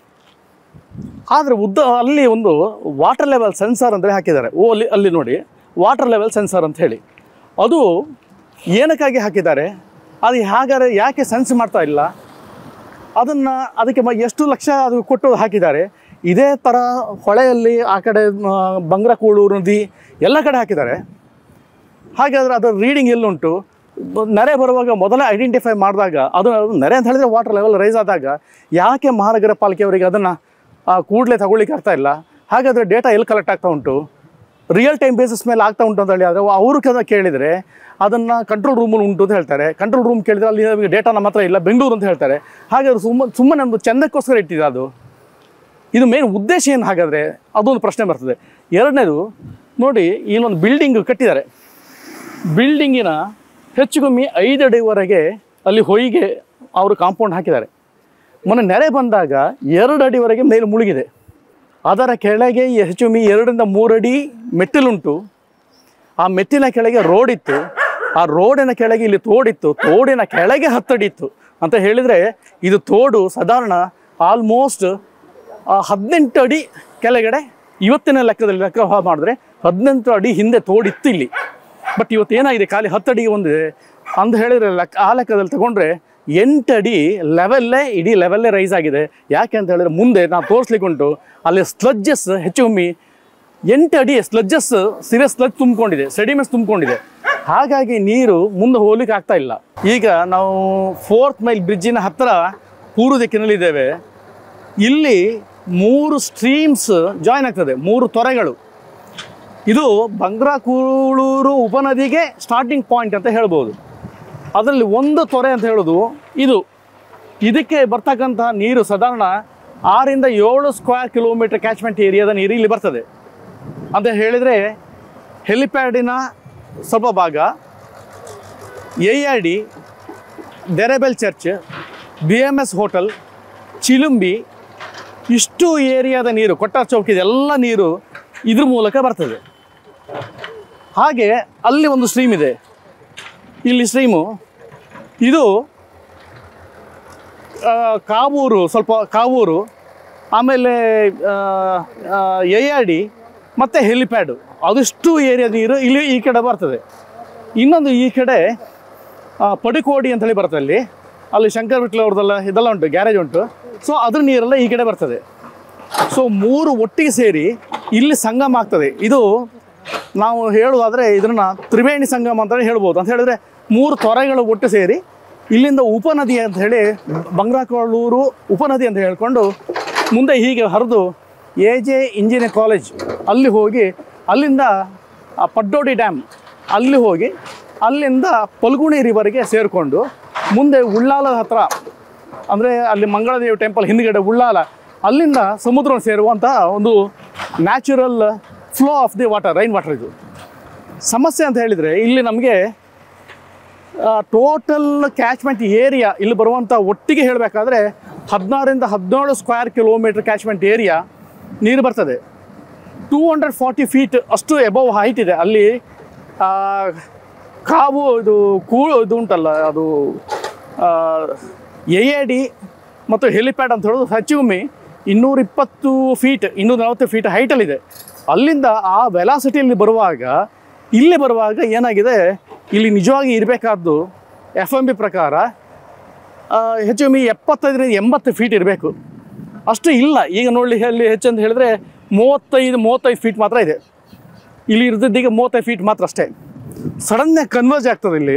ಆದರೆ ಉದ್ದ ಅಲ್ಲಿ ಒಂದು ವಾಟರ್ ಲೆವೆಲ್ ಸೆನ್ಸಾರ್ ಅಂದರೆ ಹಾಕಿದ್ದಾರೆ ಓ ಅಲ್ಲಿ ಅಲ್ಲಿ ನೋಡಿ ವಾಟರ್ ಲೆವೆಲ್ ಸೆನ್ಸಾರ್ ಅಂತ ಹೇಳಿ ಅದು ಏನಕ್ಕಾಗಿ ಹಾಕಿದ್ದಾರೆ ಅದು ಹಾಗಾದ್ರೆ ಯಾಕೆ ಸೆನ್ಸ್ ಮಾಡ್ತಾ ಇಲ್ಲ ಅದನ್ನು ಅದಕ್ಕೆ ಮ- ಎಷ್ಟು ಲಕ್ಷ ಅದು ಕೊಟ್ಟು ಹಾಕಿದ್ದಾರೆ ಇದೇ ಥರ ಹೊಳೆಯಲ್ಲಿ ಆ ಕಡೆ ಆ, ಬಂಗ್ರಕೂಳು ನದಿ ಎಲ್ಲ ಕಡೆ ಹಾಕಿದ್ದಾರೆ ಹಾಗಾದರೆ ಅದರ ರೀಡಿಂಗ್ ಎಲ್ಲುಂಟು ಬ- ನೆರೆ ಬರುವಾಗ ಮೊದಲೇ ಐಡೆಂಟಿಫೈ ಮಾಡಿದಾಗ ಅದು ಅದು ನೆರೆ ಅಂತ ಹೇಳಿದ್ರೆ ವಾಟರ್ ಲೆವೆಲ್ ರೈಸ್ ಆದಾಗ ಯಾಕೆ ಮಹಾನಗರ ಪಾಲಿಕೆಯವರಿಗೆ ಅದನ್ನು ಕೂಡಲೇ ತಗೊಳ್ಳಿಕ್ಕೆ ಆಗ್ತಾ ಇಲ್ಲ ಹಾಗಾದರೆ ಡೇಟಾ ಎಲ್ಲಿ ಕಲೆಕ್ಟ್ ಆಗ್ತಾ ಉಂಟು ರಿಯಲ್ ಟೈಮ್ ಬೇಸಿಸ್ ಮೇಲೆ ಆಗ್ತಾ ಉಂಟು ಅಂತ ಹೇಳಿ ಆದರೆ ಅವರು ಕದ ಕೇಳಿದರೆ ಅದನ್ನು ಕಂಟ್ರೋಲ್ ರೂಮಲ್ಲಿ ಉಂಟು ಅಂತ ಹೇಳ್ತಾರೆ ಕಂಟ್ರೋಲ್ ರೂಮ್ ಕೇಳಿದರೆ ಅಲ್ಲಿ ನಮಗೆ ಡೇಟಾ ನಮ್ಮ ಹತ್ರ ಇಲ್ಲ ಬೆಂಗಳೂರು ಅಂತ ಹೇಳ್ತಾರೆ ಹಾಗಾದ್ರೆ ಸುಮ್ಮ ಸುಮ್ಮನೆ ಒಂದು ಚಂದಕ್ಕೋಸ್ಕರ ಇಟ್ಟಿದೆ ಅದು ಇದು ಮೇನ್ ಉದ್ದೇಶ ಏನು ಹಾಗಾದರೆ ಅದೊಂದು ಪ್ರಶ್ನೆ ಬರ್ತದೆ ಎರಡನೇದು ನೋಡಿ ಇಲ್ಲೊಂದು ಬಿಲ್ಡಿಂಗ್ ಕಟ್ಟಿದ್ದಾರೆ ಬಿಲ್ಡಿಂಗಿನ ಹೆಚ್ಚು ಕಮ್ಮಿ ಐದು ಅಡಿವರೆಗೆ ಅಲ್ಲಿ ಹೊಯ್ಗೆ ಅವರು ಕಾಂಪೌಂಡ್ ಹಾಕಿದ್ದಾರೆ ಮೊನ್ನೆ ನೆರೆ ಬಂದಾಗ ಎರಡು ಅಡಿವರೆಗೆ ಮೇಲೆ ಮುಳುಗಿದೆ ಅದರ ಕೆಳಗೆ ಹೆಚ್ಚು ಕಮ್ಮಿ ಎರಡರಿಂದ ಮೂರು ಅಡಿ ಮೆಟ್ಟಿಲುಂಟು ಆ ಮೆಟ್ಟಿನ ಕೆಳಗೆ ರೋಡ್ ಇತ್ತು ಆ ರೋಡಿನ ಕೆಳಗೆ ಇಲ್ಲಿ ತೋಡಿತ್ತು ತೋಡಿನ ಕೆಳಗೆ ಹತ್ತಡಿ ಇತ್ತು ಅಂತ ಹೇಳಿದರೆ ಇದು ತೋಡು ಸಾಧಾರಣ ಆಲ್ಮೋಸ್ಟ್ ಹದಿನೆಂಟು ಅಡಿ ಕೆಳಗಡೆ ಇವತ್ತಿನ ಲೆಕ್ಕದಲ್ಲಿ ಲೆಕ್ಕ ಮಾಡಿದ್ರೆ ಹದಿನೆಂಟು ಅಡಿ ಹಿಂದೆ ತೋಡಿತ್ತು ಇಲ್ಲಿ ಬಟ್ ಇವತ್ತು ಏನಾಗಿದೆ ಖಾಲಿ ಹತ್ತು ಅಡಿಗೆ ಒಂದಿದೆ ಅಂತ ಹೇಳಿದ್ರೆ ಲೆಕ್ಕ ಆ ಲೆಕ್ಕದಲ್ಲಿ ತಗೊಂಡ್ರೆ ಎಂಟು ಅಡಿ ಲೆವೆಲ್ಲೇ ಇಡೀ ಲೆವೆಲ್ಲೇ ರೈಸ್ ಆಗಿದೆ ಯಾಕೆ ಅಂತ ಹೇಳಿದ್ರೆ ಮುಂದೆ ನಾವು ತೋರಿಸ್ಲಿಕ್ಕೆ ಉಂಟು ಅಲ್ಲಿ ಸ್ಲಜ್ಜಸ್ ಹೆಚ್ಚು ಕಮ್ಮಿ ಎಂಟು ಅಡಿ ಸ್ಲಜ್ಜಸ್ ಸಿರೆ ಸ್ಲಜ್ ತುಂಬಿಕೊಂಡಿದೆ ಸೆಡಿಮೆಂಟ್ಸ್ ತುಂಬಿಕೊಂಡಿದೆ ಹಾಗಾಗಿ ನೀರು ಮುಂದೆ ಹೋಗ್ಲಿಕ್ಕೆ ಆಗ್ತಾ ಇಲ್ಲ ಈಗ ನಾವು ಫೋರ್ತ್ ಮೈಲ್ ಬ್ರಿಡ್ಜಿನ ಹತ್ತಿರ ಪೂರ್ವ ದಿಕ್ಕಿನಲ್ಲಿದ್ದೇವೆ ಇಲ್ಲಿ ಮೂರು ಸ್ಟ್ರೀಮ್ಸ್ ಜಾಯ್ನ್ ಆಗ್ತದೆ ಮೂರು ತೊರೆಗಳು ಇದು ಬಂಗ್ರಾಕೂಳೂರು ಉಪನದಿಗೆ ಸ್ಟಾರ್ಟಿಂಗ್ ಪಾಯಿಂಟ್ ಅಂತ ಹೇಳ್ಬೋದು ಅದರಲ್ಲಿ ಒಂದು ತೊರೆ ಅಂತ ಹೇಳೋದು ಇದು ಇದಕ್ಕೆ ಬರ್ತಕ್ಕಂತಹ ನೀರು ಸಾಧಾರಣ ಆರಿಂದ ಏಳು ಸ್ಕ್ವೇರ್ ಕಿಲೋಮೀಟರ್ ಕ್ಯಾಚ್ಮೆಂಟ್ ಏರಿಯಾದ ನೀರು ಇಲ್ಲಿ ಬರ್ತದೆ ಅಂತ ಹೇಳಿದರೆ ಹೆಲಿಪ್ಯಾಡಿನ ಸ್ವಲ್ಪ ಭಾಗ A I D Derebail church B M S hotel Chilimbi ಇಷ್ಟು ಏರಿಯಾದ ನೀರು ಕೊಟ್ಟಾರ್ ಚೌಕಿದ ಎಲ್ಲ ನೀರು ಇದ್ರ ಮೂಲಕ ಬರ್ತದೆ ಹಾಗೆ ಅಲ್ಲಿ ಒಂದು ಸ್ಟ್ರೀಮ್ ಇದೆ ಇಲ್ಲಿ ಸ್ಟ್ರೀಮು ಇದು ಆ, ಕಾವೂರು ಸ್ವಲ್ಪ ಕಾವೂರು ಆಮೇಲೆ ಎ ಆರ್ ಡಿ ಮತ್ತು ಹೆಲಿಪ್ಯಾಡು ಅದಿಷ್ಟು ಏರಿಯಾ ನೀರು ಇಲ್ಲಿ ಈ ಕಡೆ ಬರ್ತದೆ ಇನ್ನೊಂದು ಈ ಕಡೆ ಆ, ಪಡುಕೋಡಿ ಅಂತ ಹೇಳಿ ಬರುತ್ತೆ ಅಲ್ಲಿ ಅಲ್ಲಿ ಶಂಕರ್ ಬಿಟ್ಲ ಅವ್ರದ್ದೆಲ್ಲ ಇದೆಲ್ಲ ಉಂಟು ಗ್ಯಾರೇಜ್ ಉಂಟು ಸೊ ಅದ್ರ ನೀರೆಲ್ಲ ಈ ಕಡೆ ಬರ್ತದೆ ಸೊ ಮೂರು ಒಟ್ಟಿಗೆ ಸೇರಿ ಇಲ್ಲಿ ಸಂಗಮ ಆಗ್ತದೆ ಇದು ನಾವು ಹೇಳುವುದಾದ್ರೆ ಇದನ್ನ ತ್ರಿವೇಣಿ ಸಂಗಮ ಅಂತಲೇ ಹೇಳ್ಬೋದು ಅಂತ ಹೇಳಿದ್ರೆ ಮೂರು ತೊರೆಗಳು ಒಟ್ಟು ಸೇರಿ ಇಲ್ಲಿಂದ ಉಪನದಿ ಅಂತ ಹೇಳಿ ಬಂಗ್ರಾಕೊಳ್ಳೂರು ಉಪನದಿ ಅಂತ ಹೇಳ್ಕೊಂಡು ಮುಂದೆ ಹೀಗೆ ಹರಿದು ಎ ಜೆ ಇಂಜಿನಿಯರ್ ಕಾಲೇಜ್ ಅಲ್ಲಿ ಹೋಗಿ ಅಲ್ಲಿಂದ ಆ ಪಡ್ಡೋಡಿ ಡ್ಯಾಮ್ ಅಲ್ಲಿ ಹೋಗಿ ಅಲ್ಲಿಂದ ಪಲ್ಗುಣಿ ರಿವರ್ಗೆ ಸೇರಿಕೊಂಡು ಮುಂದೆ ಉಳ್ಳಾಲ ಹತ್ರ ಅಂದರೆ ಅಲ್ಲಿ ಮಂಗಳದೇವಿ ಟೆಂಪಲ್ ಹಿಂದ್ಗಡೆ ಉಳ್ಳಾಲ ಅಲ್ಲಿಂದ ಸಮುದ್ರ ಸೇರುವಂಥ ಒಂದು natural flow of the water rain water ಇದು ಸಮಸ್ಯೆ ಅಂತ ಹೇಳಿದರೆ ಇಲ್ಲಿ ನಮಗೆ ಟೋಟಲ್ ಕ್ಯಾಚ್ಮೆಂಟ್ ಏರಿಯಾ ಇಲ್ಲಿ ಬರುವಂಥ ಒಟ್ಟಿಗೆ ಹೇಳಬೇಕಾದ್ರೆ ಹದಿನಾರರಿಂದ ಹದಿನೇಳು ಸ್ಕ್ವೇರ್ ಕಿಲೋಮೀಟರ್ ಕ್ಯಾಚ್ಮೆಂಟ್ ಏರಿಯಾ ನೀರು ಬರ್ತದೆ ಟೂ ಹಂಡ್ರೆಡ್ ಫಾರ್ಟಿ ಫೀಟ್ ಅಷ್ಟು ಎಬವ್ ಹೈಟ್ ಇದೆ ಅಲ್ಲಿ ಆ, ಕಾವು ಇದು ಕೂಳು ಇದು ಉಂಟಲ್ಲ ಅದು ಎ ಎ ಡಿ ಮತ್ತು ಹೆಲಿಪ್ಯಾಡ್ ಅಂತ ಹೇಳೋದು ಹೆಚ್ಚು ಕಮ್ಮಿ ಇನ್ನೂರ ಇಪ್ಪತ್ತು ಫೀಟ್ ಇನ್ನೂರ ನಲವತ್ತು ಫೀಟ್ ಹೈಟಲ್ಲಿದೆ ಅಲ್ಲಿಂದ ಆ ವೆಲಾಸಿಟಿಯಲ್ಲಿ ಬರುವಾಗ ಇಲ್ಲಿ ಬರುವಾಗ ಏನಾಗಿದೆ ಇಲ್ಲಿ ನಿಜವಾಗಿ ಇರಬೇಕಾದ್ದು ಎಫ್ ಎಮ್ ಬಿ ಪ್ರಕಾರ ಆ, ಹೆಚ್ಚು ಕಮ್ಮಿ ಎಪ್ಪತ್ತೈದರಿಂದ ಎಂಬತ್ತು ಫೀಟ್ ಇರಬೇಕು ಅಷ್ಟು ಇಲ್ಲ ಈಗ ನೋಡಲಿ ಅಲ್ಲಿ ಹೆಚ್ಚಂತ ಹೇಳಿದ್ರೆ ಮೂವತ್ತೈದು ಮೂವತ್ತೈದು ಫೀಟ್ ಮಾತ್ರ ಇದೆ ಇಲ್ಲಿ ಇರ್ದಿದ್ದೀಗ ಮೂವತ್ತೈದು ಫೀಟ್ ಮಾತ್ರ ಅಷ್ಟೇ ಸಡನ್ನೇ ಕನ್ವರ್ಜ್ ಆಗ್ತದೆ ಇಲ್ಲಿ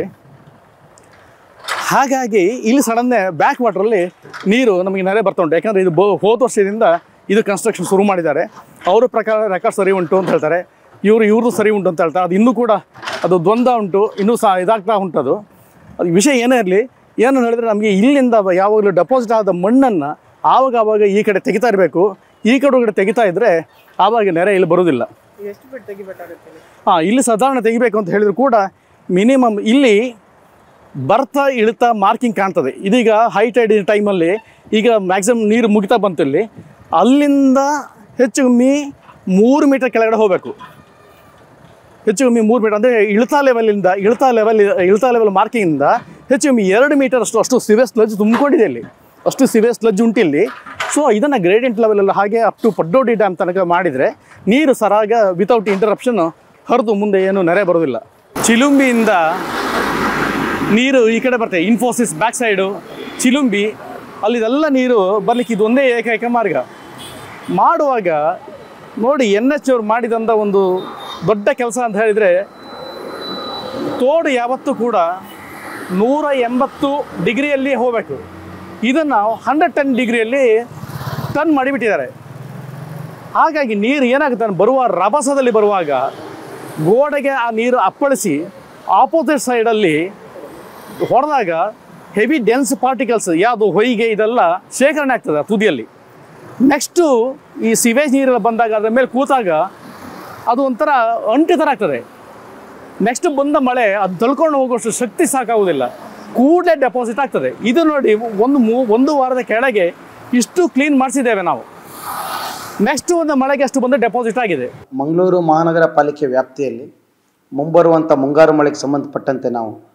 ಹಾಗಾಗಿ ಇಲ್ಲಿ ಸಡನ್ನೇ ಬ್ಯಾಕ್ ವಾಟ್ರಲ್ಲಿ ನೀರು ನಮಗೆ ನೆರೆ ಬರ್ತಾ ಉಂಟು ಯಾಕಂದರೆ ಇದು ಬೋ ಹೋದ ವರ್ಷದಿಂದ ಇದು ಕನ್ಸ್ಟ್ರಕ್ಷನ್ ಶುರು ಮಾಡಿದ್ದಾರೆ ಅವ್ರ ಪ್ರಕಾರ ರೆಕಾರ್ಡ್ ಸರಿ ಉಂಟು ಅಂತ ಹೇಳ್ತಾರೆ ಇವರು ಇವ್ರದ್ದು ಸರಿ ಉಂಟು ಅಂತ ಹೇಳ್ತಾರೆ ಅದು ಇನ್ನೂ ಕೂಡ ಅದು ದ್ವಂದ್ವ ಉಂಟು ಇನ್ನೂ ಸಹ ಇದಾಗ್ತಾ ಉಂಟು ಅದು ಅದು ವಿಷಯ ಏನೇ ಇರಲಿ ಏನು ಹೇಳಿದ್ರೆ ನಮಗೆ ಇಲ್ಲಿಂದ ಯಾವಾಗಲೂ ಡೆಪಾಸಿಟ್ ಆದ ಮಣ್ಣನ್ನು ಆವಾಗ ಆವಾಗ ಈ ಕಡೆ ತೆಗಿತಾ ಇರಬೇಕು ಈ ಕಡೆ ಕಡೆ ತೆಗಿತಾ ಇದ್ದರೆ ಆವಾಗ ನೆರೆ ಇಲ್ಲಿ ಬರೋದಿಲ್ಲ ಎಷ್ಟು ಬಿಟ್ಟು ತೆಗಿಬೇಕಾಗುತ್ತೆ ಹಾಂ ಇಲ್ಲಿ ಸಾಧಾರಣ ತೆಗಿಬೇಕು ಅಂತ ಹೇಳಿದ್ರು ಕೂಡ ಮಿನಿಮಮ್ ಇಲ್ಲಿ ಬರ್ತಾ ಇಳಿತಾ ಮಾರ್ಕಿಂಗ್ ಕಾಣ್ತದೆ ಇದೀಗ ಹೈ ಟೈಡ್ ಟೈಮಲ್ಲಿ ಈಗ ಮ್ಯಾಕ್ಸಿಮಮ್ ನೀರು ಮುಗಿತಾ ಬಂತು ಇಲ್ಲಿ ಅಲ್ಲಿಂದ ಹೆಚ್ಚು ಕಮ್ಮಿ ಮೂರು ಮೀಟರ್ ಕೆಳಗಡೆ ಹೋಗಬೇಕು ಹೆಚ್ಚು ಕಮ್ಮಿ ಮೂರು ಮೀಟರ್ ಅಂದರೆ ಇಳಿತಾ ಲೆವೆಲಿಂದ ಇಳಿತಾ ಲೆವೆಲ್ ಇಳಿತಾ ಲೆವೆಲ್ ಮಾರ್ಕಿಂಗಿಂದ ಹೆಚ್ಚು ಕಮ್ಮಿ ಎರಡು ಮೀಟರ್ ಅಷ್ಟು ಅಷ್ಟು ಸಿವೆ ಸ್ಲಜ್ ತುಂಬಿಕೊಂಡಿದೆ ಇಲ್ಲಿ ಅಷ್ಟು ಸಿವೆ ಸ್ಲಜ್ ಉಂಟು ಇಲ್ಲಿ ಸೊ ಇದನ್ನು ಗ್ರೇಡಿಯಂಟ್ ಲೆವೆಲಲ್ಲಿ ಹಾಗೆ ಅಪ್ ಟು ಪಡ್ಡೋಡಿ ಡ್ಯಾಮ್ ತನಕ ಮಾಡಿದರೆ ನೀರು ಸರಾಗ ವಿತೌಟ್ ಇಂಟರಪ್ಷನ್ ಹರಿದು ಮುಂದೆ ಏನು ನೆರೆ ಬರೋದಿಲ್ಲ ಚಿಲುಂಬಿಯಿಂದ ನೀರು ಈ ಕಡೆ ಬರ್ತದೆ ಇನ್ಫೋಸಿಸ್ ಬ್ಯಾಕ್ ಸೈಡು ಚಿಲುಂಬಿ ಅಲ್ಲಿದೆಲ್ಲ ನೀರು ಬರ್ಲಿಕ್ಕೆ ಇದು ಒಂದೇ ಏಕೈಕ ಮಾರ್ಗ ಮಾಡುವಾಗ ನೋಡಿ ಎನ್ ಎಚ್ ಅವ್ರು ಮಾಡಿದಂಥ ಒಂದು ದೊಡ್ಡ ಕೆಲಸ ಅಂತ ಹೇಳಿದರೆ ತೋಡು ಯಾವತ್ತೂ ಕೂಡ ನೂರ ಎಂಬತ್ತು ಡಿಗ್ರಿಯಲ್ಲಿ ಹೋಗಬೇಕು ಇದನ್ನು ಹಂಡ್ರೆಡ್ ಟೆನ್ ಡಿಗ್ರಿಯಲ್ಲಿ ಟನ್ ಮಾಡಿಬಿಟ್ಟಿದ್ದಾರೆ ಹಾಗಾಗಿ ನೀರು ಏನಾಗುತ್ತೆ ಅಂದ್ರೆ ಬರುವ ರಭಸದಲ್ಲಿ ಬರುವಾಗ ಗೋಡೆಗೆ ಆ ನೀರು ಅಪ್ಪಳಿಸಿ ಆಪೋಸಿಟ್ ಸೈಡಲ್ಲಿ ಹೊಡೆದಾಗ ಹೆವಿ ಡೆನ್ಸ್ ಪಾರ್ಟಿಕಲ್ಸ್ ಯಾವುದು ಹೊಯ್ಗೆ ಇದೆಲ್ಲ ಶೇಖರಣೆ ಆಗ್ತದೆ ಆ ತುದಿಯಲ್ಲಿ ನೆಕ್ಸ್ಟು ಈ ಸಿವೇಜ್ ನೀರೆಲ್ಲ ಬಂದಾಗ ಅದರ ಮೇಲೆ ಕೂತಾಗ ಅದು ಒಂಥರ ಅಂಟಿ ಥರ ಆಗ್ತದೆ ನೆಕ್ಸ್ಟ್ ಬಂದ ಮಳೆ ಅದು ತಳ್ಕೊಂಡು ಹೋಗುವಷ್ಟು ಶಕ್ತಿ ಸಾಕಾಗುವುದಿಲ್ಲ ಕೂಡಲೇ ಡೆಪಾಸಿಟ್ ಆಗ್ತದೆ ಇದು ನೋಡಿ ಒಂದು ಮೂ ಒಂದು ವಾರದ ಕೆಳಗೆ ಇಷ್ಟು ಕ್ಲೀನ್ ಮಾಡಿಸಿದ್ದೇವೆ ನಾವು ನೆಕ್ಸ್ಟ್ ಒಂದು ಮಳೆಗೆ ಅಷ್ಟು ಬಂದು ಡೆಪಾಸಿಟ್ ಆಗಿದೆ ಮಂಗಳೂರು ಮಹಾನಗರ ಪಾಲಿಕೆ ವ್ಯಾಪ್ತಿಯಲ್ಲಿ ಮುಂಬರುವಂಥ ಮುಂಗಾರು ಮಳೆಗೆ ಸಂಬಂಧಪಟ್ಟಂತೆ ನಾವು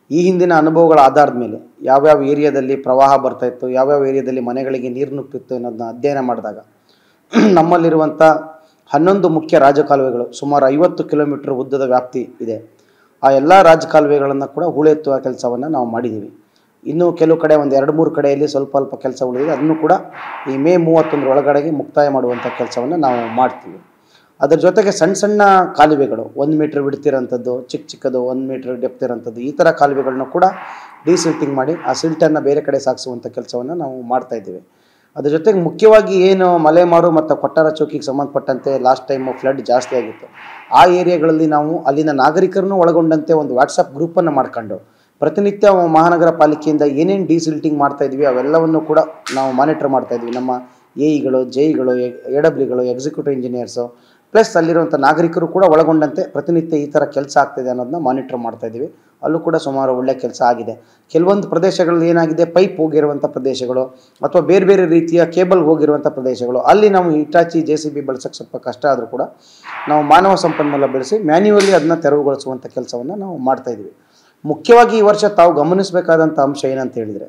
ಈ ಹಿಂದಿನ ಅನುಭವಗಳ ಆಧಾರದ ಮೇಲೆ ಯಾವ್ಯಾವ ಏರಿಯಾದಲ್ಲಿ ಪ್ರವಾಹ ಬರ್ತಾ ಇತ್ತು ಯಾವ್ಯಾವ ಏರಿಯಾದಲ್ಲಿ ಮನೆಗಳಿಗೆ ನೀರು ನುಗ್ತಿತ್ತು ಅನ್ನೋದನ್ನ ಅಧ್ಯಯನ ಮಾಡಿದಾಗ ನಮ್ಮಲ್ಲಿರುವಂಥ ಹನ್ನೊಂದು ಮುಖ್ಯ ರಾಜಕಾಲುವೆಗಳು ಸುಮಾರು ಐವತ್ತು ಕಿಲೋಮೀಟರ್ ಉದ್ದದ ವ್ಯಾಪ್ತಿ ಇದೆ ಆ ಎಲ್ಲ ರಾಜಕಾಲುವೆಗಳನ್ನು ಕೂಡ ಹೂಳೆತ್ತುವ ಕೆಲಸವನ್ನು ನಾವು ಮಾಡಿದ್ದೀವಿ ಇನ್ನು ಕೆಲವು ಕಡೆ ಒಂದು ಎರಡು ಮೂರು ಕಡೆಯಲ್ಲಿ ಸ್ವಲ್ಪ ಅಲ್ಪ ಕೆಲಸ ಉಳಿದಿದೆ ಅದನ್ನು ಕೂಡ ಈ ಮೇ ಮೂವತ್ತೊಂದರ ಒಳಗಡೆಗೆ ಮುಕ್ತಾಯ ಮಾಡುವಂಥ ಕೆಲಸವನ್ನು ನಾವು ಮಾಡ್ತೀವಿ ಅದರ ಜೊತೆಗೆ ಸಣ್ಣ ಸಣ್ಣ ಕಾಲುವೆಗಳು ಒಂದು ಮೀಟ್ರ್ ಬಿಡ್ತಿರೋಂಥದ್ದು ಚಿಕ್ಕ ಚಿಕ್ಕದು ಒಂದು ಮೀಟ್ರ್ ಡೆಪ್ತ್ ಇರೋಂಥದ್ದು ಈ ಥರ ಕಾಲುವೆಗಳನ್ನ ಕೂಡ ಡಿಸಿಲ್ಟಿಂಗ್ ಮಾಡಿ ಆ ಸಿಲ್ಟನ್ನು ಬೇರೆ ಕಡೆ ಸಾಗಿಸುವಂಥ ಕೆಲಸವನ್ನು ನಾವು ಮಾಡ್ತಾ ಇದ್ದೀವಿ ಅದ್ರ ಜೊತೆಗೆ ಮುಖ್ಯವಾಗಿ ಏನು ಮಲೆಮಾರು ಮತ್ತು ಕೊಟ್ಟಾರ ಚೌಕಿಗೆ ಸಂಬಂಧಪಟ್ಟಂತೆ ಲಾಸ್ಟ್ ಟೈಮ್ ಫ್ಲಡ್ ಜಾಸ್ತಿ ಆಗಿತ್ತು ಆ ಏರಿಯಾಗಳಲ್ಲಿ ನಾವು ಅಲ್ಲಿನ ನಾಗರಿಕರನ್ನು ಒಳಗೊಂಡಂತೆ ಒಂದು ವಾಟ್ಸಪ್ ಗ್ರೂಪನ್ನು ಮಾಡ್ಕೊಂಡು ಪ್ರತಿನಿತ್ಯ ಮಹಾನಗರ ಪಾಲಿಕೆಯಿಂದ ಏನೇನು ಡಿಸಿಲ್ಟಿಂಗ್ ಮಾಡ್ತಾ ಇದ್ವಿ ಅವೆಲ್ಲವನ್ನು ಕೂಡ ನಾವು ಮಾನಿಟರ್ ಮಾಡ್ತಾ ಇದ್ವಿ ನಮ್ಮ ಎ ಇಗಳು ಜೆ ಇಗಳು ಎ ಡಬ್ಲ್ಯೂಗಳು ಎಕ್ಸಿಕ್ಯೂಟಿವ್ ಇಂಜಿನಿಯರ್ಸು ಪ್ಲಸ್ ಅಲ್ಲಿರುವಂಥ ನಾಗರಿಕರು ಕೂಡ ಒಳಗೊಂಡಂತೆ ಪ್ರತಿನಿತ್ಯ ಈ ಥರ ಕೆಲಸ ಆಗ್ತಿದೆ ಅನ್ನೋದನ್ನ ಮಾನಿಟರ್ ಮಾಡ್ತಾ ಇದ್ದೀವಿ ಅಲ್ಲೂ ಕೂಡ ಸುಮಾರು ಒಳ್ಳೆ ಕೆಲಸ ಆಗಿದೆ ಕೆಲವೊಂದು ಪ್ರದೇಶಗಳಲ್ಲಿ ಏನಾಗಿದೆ ಪೈಪ್ ಹೋಗಿರುವಂಥ ಪ್ರದೇಶಗಳು ಅಥವಾ ಬೇರೆ ಬೇರೆ ರೀತಿಯ ಕೇಬಲ್ ಹೋಗಿರುವಂಥ ಪ್ರದೇಶಗಳು ಅಲ್ಲಿ ನಾವು ಇಟಾಚಿ ಜೆ ಸಿ ಬಿ ಬಳಸೋಕ್ಕೆ ಸ್ವಲ್ಪ ಕಷ್ಟ ಆದರೂ ಕೂಡ ನಾವು ಮಾನವ ಸಂಪನ್ಮೂಲ ಬೆಳೆಸಿ ಮ್ಯಾನ್ಯುವಲಿ ಅದನ್ನ ತೆರವುಗೊಳಿಸುವಂಥ ಕೆಲಸವನ್ನು ನಾವು ಮಾಡ್ತಾ ಇದ್ದೀವಿ ಮುಖ್ಯವಾಗಿ ಈ ವರ್ಷ ತಾವು ಗಮನಿಸಬೇಕಾದಂಥ ಅಂಶ ಏನಂತ ಹೇಳಿದರೆ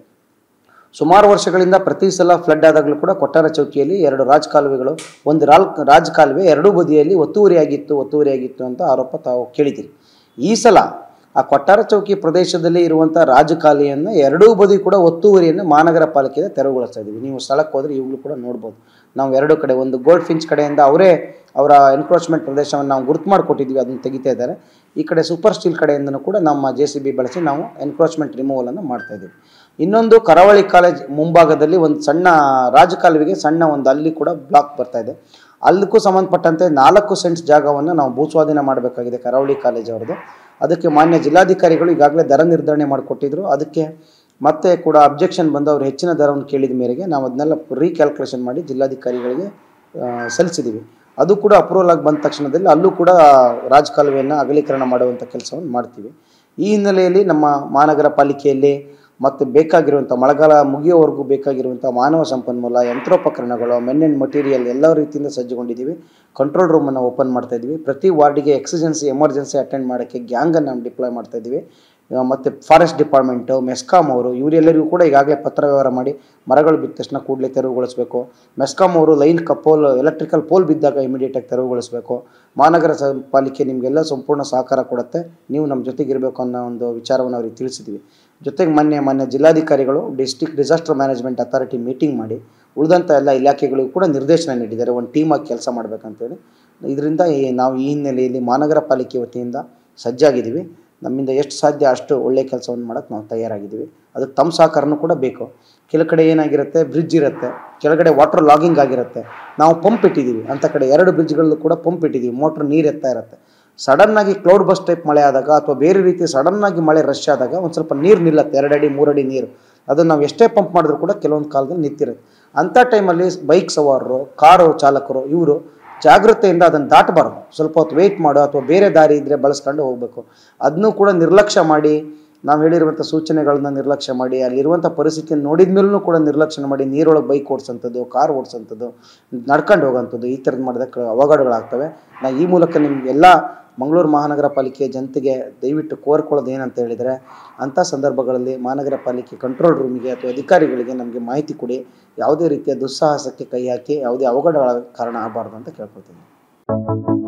ಸುಮಾರು ವರ್ಷಗಳಿಂದ ಪ್ರತಿ ಸಲ ಫ್ಲಡ್ ಆದಾಗಲೂ ಕೂಡ ಕೊಟ್ಟಾರ ಚೌಕಿಯಲ್ಲಿ ಎರಡು ರಾಜ ಕಾಲುವೆಗಳು ಒಂದು ರಾಲ್ ರಾಜ ಕಾಲುವೆ ಎರಡೂ ಬದಿಯಲ್ಲಿ ಒತ್ತುವರಿಯಾಗಿತ್ತು ಒತ್ತುವರಿಯಾಗಿತ್ತು ಅಂತ ಆರೋಪ ತಾವು ಕೇಳಿದ್ದೀರಿ ಈ ಸಲ ಆ ಕೊಟ್ಟಾರ ಚೌಕಿ ಪ್ರದೇಶದಲ್ಲಿ ಇರುವಂಥ ರಾಜಕಾಲಿಯನ್ನು ಎರಡೂ ಬದಿ ಕೂಡ ಒತ್ತುವರಿಯನ್ನು ಮಹಾನಗರ ಪಾಲಿಕೆಯಿಂದ ತೆರವುಗೊಳಿಸ್ತಾ ಇದ್ದೀವಿ ನೀವು ಸ್ಥಳಕ್ಕೆ ಹೋದರೆ ಇವುಗಳು ಕೂಡ ನೋಡ್ಬೋದು ನಾವು ಎರಡು ಕಡೆ ಒಂದು ಗೋಲ್ಡ್ ಫಿಂಚ್ ಕಡೆಯಿಂದ ಅವರೇ ಅವರ ಎನ್ಕ್ರೋಚ್ಮೆಂಟ್ ಪ್ರದೇಶವನ್ನು ನಾವು ಗುರುತು ಮಾಡಿಕೊಟ್ಟಿದ್ವಿ ಅದನ್ನು ತೆಗಿತಾ ಇದ್ದಾರೆ ಈ ಕಡೆ ಸೂಪರ್ ಸ್ಟೀಲ್ ಕಡೆಯಿಂದನೂ ಕೂಡ ನಮ್ಮ ಜೆ ಸಿ ಬಿ ಬಳಸಿ ನಾವು ಎನ್ಕ್ರೋಚ್ಮೆಂಟ್ ರಿಮೂವಲನ್ನು ಮಾಡ್ತಾ ಇದ್ದೀವಿ ಇನ್ನೊಂದು ಕರಾವಳಿ ಕಾಲೇಜ್ ಮುಂಭಾಗದಲ್ಲಿ ಒಂದು ಸಣ್ಣ ರಾಜಕಾಲುವೆಗೆ ಸಣ್ಣ ಒಂದು ಅಲ್ಲಿ ಕೂಡ ಬ್ಲಾಕ್ ಬರ್ತಾ ಇದೆ ಅಲ್ಲಕ್ಕೂ ಸಂಬಂಧಪಟ್ಟಂತೆ ನಾಲ್ಕು ಸೆಂಟ್ಸ್ ಜಾಗವನ್ನು ನಾವು ಭೂಸ್ವಾಧೀನ ಮಾಡಬೇಕಾಗಿದೆ ಕರಾವಳಿ ಕಾಲೇಜ್ ಅವ್ರದ್ದು ಅದಕ್ಕೆ ಮಾನ್ಯ ಜಿಲ್ಲಾಧಿಕಾರಿಗಳು ಈಗಾಗಲೇ ದರ ನಿರ್ಧರಣೆ ಮಾಡಿಕೊಟ್ಟಿದ್ರು ಅದಕ್ಕೆ ಮತ್ತೆ ಕೂಡ ಅಬ್ಜೆಕ್ಷನ್ ಬಂದು ಅವರು ಹೆಚ್ಚಿನ ದರವನ್ನು ಕೇಳಿದ ಮೇರೆಗೆ ನಾವು ಅದನ್ನೆಲ್ಲ ರೀಕ್ಯಾಲ್ಕುಲೇಷನ್ ಮಾಡಿ ಜಿಲ್ಲಾಧಿಕಾರಿಗಳಿಗೆ ಆ, ಸಲ್ಲಿಸಿದ್ದೀವಿ ಅದು ಕೂಡ ಅಪ್ರೂವಲ್ ಆಗಿ ಬಂದ ತಕ್ಷಣದಲ್ಲಿ ಅಲ್ಲೂ ಕೂಡ ರಾಜಕಾಲುವೆಯನ್ನು ಅಗಲೀಕರಣ ಮಾಡುವಂಥ ಕೆಲಸವನ್ನು ಮಾಡ್ತೀವಿ ಈ ಹಿನ್ನೆಲೆಯಲ್ಲಿ ನಮ್ಮ ಮಹಾನಗರ ಪಾಲಿಕೆಯಲ್ಲಿ ಮತ್ತು ಬೇಕಾಗಿರುವಂಥ ಮಳೆಗಾಲ ಮುಗಿಯೋವರೆಗೂ ಬೇಕಾಗಿರುವಂಥ ಮಾನವ ಸಂಪನ್ಮೂಲ ಯಂತ್ರೋಪಕರಣಗಳು ಮೆನ್ ಆ್ಯಂಡ್ ಮಟೀರಿಯಲ್ ಎಲ್ಲ ರೀತಿಯಿಂದ ಸಜ್ಜುಗೊಂಡಿದ್ದೀವಿ ಕಂಟ್ರೋಲ್ ರೂಮನ್ನು ಓಪನ್ ಮಾಡ್ತಾ ಇದ್ದೀವಿ ಪ್ರತಿ ವಾರ್ಡಿಗೆ ಎಕ್ಸಿಜೆನ್ಸಿ ಎಮರ್ಜೆನ್ಸಿ ಅಟೆಂಡ್ ಮಾಡೋಕ್ಕೆ ಗ್ಯಾಂಗನ್ನು ನಾವು ಡಿಪ್ಲಾಯ್ ಮಾಡ್ತಾ ಇದ್ದೀವಿ ಆ, ಮತ್ತು ಫಾರೆಸ್ಟ್ ಡಿಪಾರ್ಟ್ಮೆಂಟು ಮೆಸ್ಕಾಮ್ ಅವರು ಇವರೆಲ್ಲರಿಗೂ ಕೂಡ ಈಗಾಗಲೇ ಪತ್ರ ವ್ಯವಹಾರ ಮಾಡಿ ಮರಗಳು ಬಿದ್ದ ತಕ್ಷಣ ಕೂಡಲೇ ತೆರವುಗೊಳಿಸಬೇಕು ಮೆಸ್ಕಾಮ್ ಅವರು ಲೈನ್ ಕಪೋಲ್ ಎಲೆಕ್ಟ್ರಿಕಲ್ ಪೋಲ್ ಬಿದ್ದಾಗ ಇಮಿಡಿಯೇಟಾಗಿ ತೆರವುಗೊಳಿಸಬೇಕು ಮಹಾನಗರ ಸ ಪಾಲಿಕೆ ನಿಮಗೆಲ್ಲ ಸಂಪೂರ್ಣ ಸಹಕಾರ ಕೊಡುತ್ತೆ ನೀವು ನಮ್ಮ ಜೊತೆಗಿರಬೇಕು ಅನ್ನೋ ಒಂದು ವಿಚಾರವನ್ನು ಅವ್ರಿಗೆ ತಿಳಿಸಿದ್ವಿ ಜೊತೆಗೆ ಮೊನ್ನೆ ಮೊನ್ನೆ ಜಿಲ್ಲಾಧಿಕಾರಿಗಳು district disaster management authority meeting ಮಾಡಿ ಉಳಿದಂಥ ಎಲ್ಲ ಇಲಾಖೆಗಳಿಗೂ ಕೂಡ ನಿರ್ದೇಶನ ನೀಡಿದ್ದಾರೆ ಒಂದು ಟೀಮಾಗಿ ಕೆಲಸ ಮಾಡಬೇಕಂತೇಳಿ ಇದರಿಂದ ಈ ನಾವು ಈ ಹಿನ್ನೆಲೆಯಲ್ಲಿ ಮಹಾನಗರ ಪಾಲಿಕೆ ವತಿಯಿಂದ ಸಜ್ಜಾಗಿದ್ದೀವಿ ನಮ್ಮಿಂದ ಎಷ್ಟು ಸಾಧ್ಯ ಅಷ್ಟು ಒಳ್ಳೆಯ ಕೆಲಸವನ್ನು ಮಾಡೋಕ್ಕೆ ನಾವು ತಯಾರಾಗಿದ್ದೀವಿ ಅದಕ್ಕೆ ತಮ್ಮ ಸಹಕಾರನೂ ಕೂಡ ಬೇಕು ಕೆಲ ಕಡೆ ಏನಾಗಿರುತ್ತೆ ಬ್ರಿಡ್ಜ್ ಇರುತ್ತೆ ಕೆಳಗಡೆ ವಾಟರ್ ಲಾಗಿಂಗ್ ಆಗಿರುತ್ತೆ ನಾವು ಪಂಪ್ ಇಟ್ಟಿದ್ದೀವಿ ಅಂಥ ಕಡೆ ಎರಡು ಬ್ರಿಡ್ಜ್ಗಳಲ್ಲೂ ಕೂಡ ಪಂಪ್ ಇಟ್ಟಿದ್ದೀವಿ ಮೋಟ್ರ್ ನೀರು ಎತ್ತಾ ಇರುತ್ತೆ ಸಡನ್ನಾಗಿ ಕ್ಲೌಡ್ ಬಸ್ ಟೈಪ್ ಮಳೆ ಆದಾಗ ಅಥವಾ ಬೇರೆ ರೀತಿ ಸಡನ್ನಾಗಿ ಮಳೆ ರಶ್ ಆದಾಗ ಒಂದು ಸ್ವಲ್ಪ ನೀರು ನಿಲ್ಲತ್ತೆ ಎರಡಡಿ ಮೂರಡಿ ನೀರು ಅದನ್ನು ನಾವು ಎಷ್ಟೇ ಪಂಪ್ ಮಾಡಿದ್ರು ಕೂಡ ಕೆಲವೊಂದು ಕಾಲದಲ್ಲಿ ನಿಂತಿರುತ್ತೆ ಅಂಥ ಟೈಮಲ್ಲಿ ಬೈಕ್ ಸವಾರರು ಕಾರು ಚಾಲಕರು ಇವರು ಜಾಗೃತೆಯಿಂದ ಅದನ್ನು ದಾಟಬಾರ್ದು ಸ್ವಲ್ಪ ಹೊತ್ತು ವೆಯ್ಟ್ ಮಾಡು ಅಥವಾ ಬೇರೆ ದಾರಿ ಇದ್ದರೆ ಬಳಸ್ಕೊಂಡು ಹೋಗಬೇಕು ಅದನ್ನು ಕೂಡ ನಿರ್ಲಕ್ಷ್ಯ ಮಾಡಿ ನಾವು ಹೇಳಿರುವಂಥ ಸೂಚನೆಗಳನ್ನ ನಿರ್ಲಕ್ಷ್ಯ ಮಾಡಿ ಅಲ್ಲಿರುವಂಥ ಪರಿಸ್ಥಿತಿಯನ್ನು ನೋಡಿದ ಮೇಲೂ ಕೂಡ ನಿರ್ಲಕ್ಷ್ಯ ಮಾಡಿ ನೀರೊಳಗೆ ಬೈಕ್ ಓಡಿಸೋಂಥದ್ದು ಕಾರ್ ಓಡಿಸೋಂಥದ್ದು ನಡ್ಕೊಂಡು ಹೋಗೋಂಥದ್ದು ಈ ಥರದ್ದು ಮಾಡಿದಾಗ ಅವಘಡಗಳಾಗ್ತವೆ ನಾ ಈ ಮೂಲಕ ನಿಮಗೆಲ್ಲ ಮಂಗಳೂರು ಮಹಾನಗರ ಪಾಲಿಕೆಯ ಜನತೆಗೆ ದಯವಿಟ್ಟು ಕೋರ್ಕೊಳ್ಳೋದು ಏನಂತ ಹೇಳಿದರೆ ಅಂಥ ಸಂದರ್ಭಗಳಲ್ಲಿ ಮಹಾನಗರ ಪಾಲಿಕೆ ಕಂಟ್ರೋಲ್ ರೂಮಿಗೆ ಅಥವಾ ಅಧಿಕಾರಿಗಳಿಗೆ ನಮಗೆ ಮಾಹಿತಿ ಕೊಡಿ ಯಾವುದೇ ರೀತಿಯ ದುಸ್ಸಾಹಸಕ್ಕೆ ಕೈ ಹಾಕಿ ಯಾವುದೇ ಅವಘಡಗಳ ಕಾರಣ ಆಗಬಾರ್ದು ಅಂತ ಕೇಳ್ಕೊಳ್ತೀನಿ